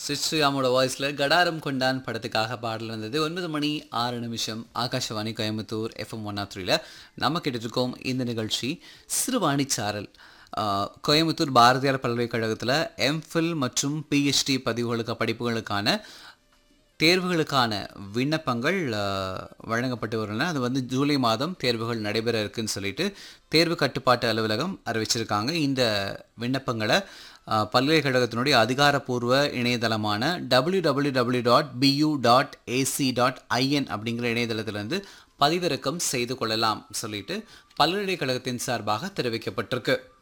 சிஸ்ரீராமோட வாய்ஸில் கடாரம் கொண்டான் படத்துக்காக பாடல் வந்தது ஒன்பது மணி ஆறு நிமிஷம் Akashvani Coimbatore FM one R த்ரீல நம்ம கேட்டுட்ருக்கோம் இந்த நிகழ்ச்சி சிறுவாணி சாரல் ஆஹ், கோயம்புத்தூர் பாரதியார் பல்கலைக்கழகத்தில் எம்ஃபில் மற்றும் பிஹெச்டி பதிவுகளுக்கு படிப்புகளுக்கான தேர்வுகளுக்கான விண்ணப்பங்கள் அஹ், வழங்கப்பட்டு வருகின்றன அது வந்து ஜூலை மாதம் தேர்வுகள் நடைபெற இருக்குன்னு சொல்லிட்டு தேர்வு கட்டுப்பாட்டு அலுவலகம் அறிவிச்சிருக்காங்க இந்த விண்ணப்பங்களை அஹ், பல்கலைக்கழகத்தினுடைய அதிகாரப்பூர்வ இணையதளமான W W W dot B U dot AC dot IN அப்படிங்கிற இணையதளத்திலிருந்து பதிவிறக்கம் செய்து கொள்ளலாம் சொல்லிட்டு பல்கலைக்கழகத்தின் சார்பாக தெரிவிக்கப்பட்டிருக்கு